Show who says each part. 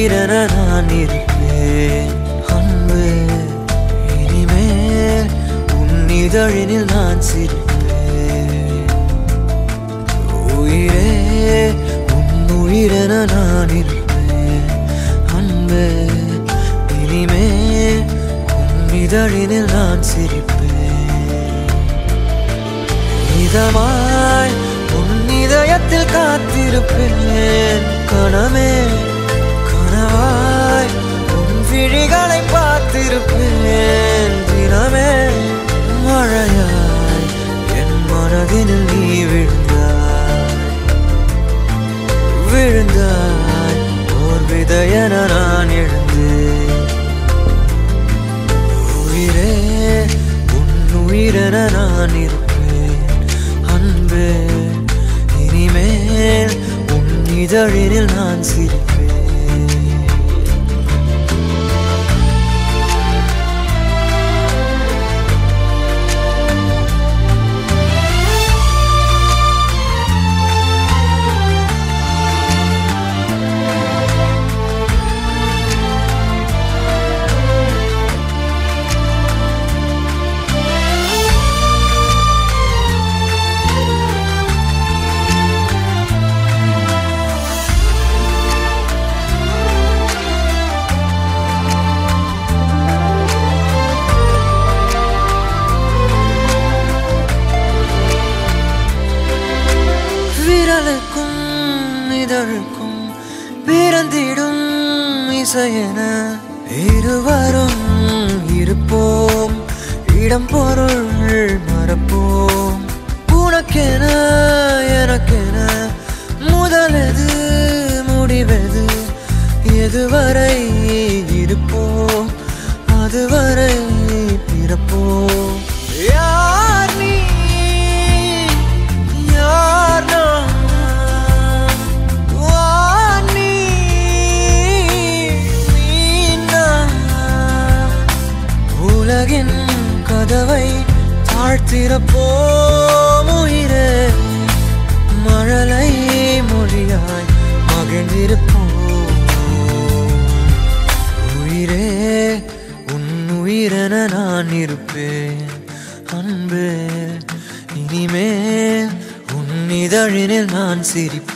Speaker 1: உயிரென நான் இருப்பேன் அன்பு இனிமேல் உன் இதழினில் நான் சிரிப்பேன் உயிரே உன் உயிரென நான் இருப்பேன் அன்பு இனிமேல் உன் இதழினில் நான் சிரிப்பேன் இதமாய் உன் இதயத்தில் காத்திருப்பேன் கணமே கனவாய் உன் விழிகளை பார்த்திருப்பேன் தினமே மழையாய் என் மனதினில் நீ விழுந்தாய் விழுந்தாய் ஓர் விதையென நான் எழுந்தேன் உயிரே உன் உயிரென நான் இருப்பேன் அன்பே இனிமேல் உன் இதழினில் நான் சிரிப்பேன் விரலுக்கும் இதழுக்கும் பிறந்திடும் இசையென இருவரும் இருப்போம் இடம் பொருள் மறப்போம் உனக்கென எனக்கென முதலெது முடிவெது எதுவரை இருப்போம் அதுவரை பிறப்போம் யார் நீ யார் நான் வா நீ நீ நான் உலகின் கதவை தாழ்த்திறப்போம் உயிரே மழலை மொழியாய் மகிழ்ந்திருப்போம் உயிரே உன் உயிரென நான் இருப்பேன் அன்பு இனிமேல் உன் இதழினில் நான் சிரிப்பேன்